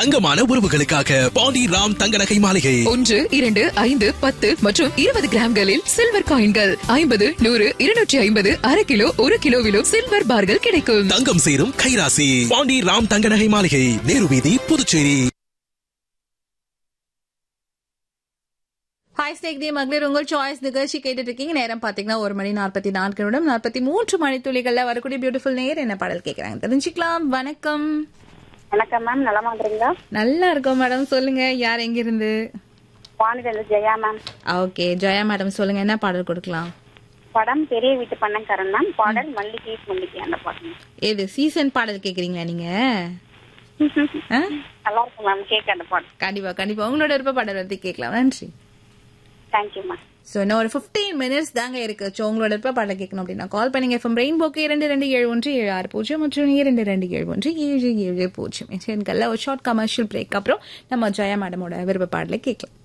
தங்கமான உறவுகளுக்காக பாண்டி ராம் தங்க நகை மாளிகை ஒன்று இரண்டு ஐந்து பத்து மற்றும் இருபது கிராம்களில் சில்வர் காயின்கள் ஐம்பது நூறு இருநூற்றி ஐம்பது அரை கிலோ ஒரு கிலோவிலும் சில்வர் பார்கள் கிடைக்கும் தங்கம் சேரும் கைராசி பாண்டி ராம் தங்க நகை மாளிகை நேரு வீதி புதுச்சேரி ஹாய் ஸ்டேக் தி மகளிர் உங்கள் சாய்ஸ் நிகழ்ச்சி கேட்டுட்டு இருக்கீங்க நேரம் பாத்தீங்கன்னா ஒரு மணி நாற்பத்தி நான்கு நிமிடம் நாற்பத்தி மூன்று மணி துளிகள்ல வரக்கூடிய பியூட்டிஃபுல் நேர் என்ன பாடல் கேட்கறாங்க தெரிஞ்சுக்கலாம் வணக்கம் வணக்கம் மேம் நலமா இருக்கிறீங்களா நல்லா இருக்கோம் மேடம் சொல்லுங்க யார் எங்க இருந்து வானிலை Jaya ma'am okay Jaya madam சொல்லுங்க என்ன பாடல் கொடுக்கலாம் படம் பெரிய வீட்டு பண்ணக்காரன் மேம் பாடல் மல்லிகை மல்லிகை அந்த பாட்டு ஏது சீசன் பாடல் கேக்குறீங்களா நீங்க ஆ? நல்லா இருக்கும் மேம் கேட்க அந்த பாட்டு கண்டிப்பா கண்டிப்பா உங்களோட விருப்ப பாடல் வந்து கேட்கலாம் நன்றி தேங்க்யூ மேம் ஸோ இன்னும் ஒரு ஃபிஃப்டீன் மினிட்ஸ் தாங்க இருக்கு ஸோ உங்களோட விருப்ப பாடல் கேட்கணும் அப்படின்னா கால் பண்ணுங்க எஃப்எம் ரெயின்போக்கு இரண்டு ரெண்டு ஏழு ஒன்று ஏழு ஆறு பூஜ்ஜியம் மற்றும் இரண்டு ரெண்டு ஏழு ஒன்று ஏழு ஏழு பூஜ்ஜியம் எண்கள்ல ஒரு ஷார்ட் கமர்ஷியல் பிரேக் அப்புறம் நம்ம ஜெயா மேடமோட விருப்ப பாடலை கேட்கலாம்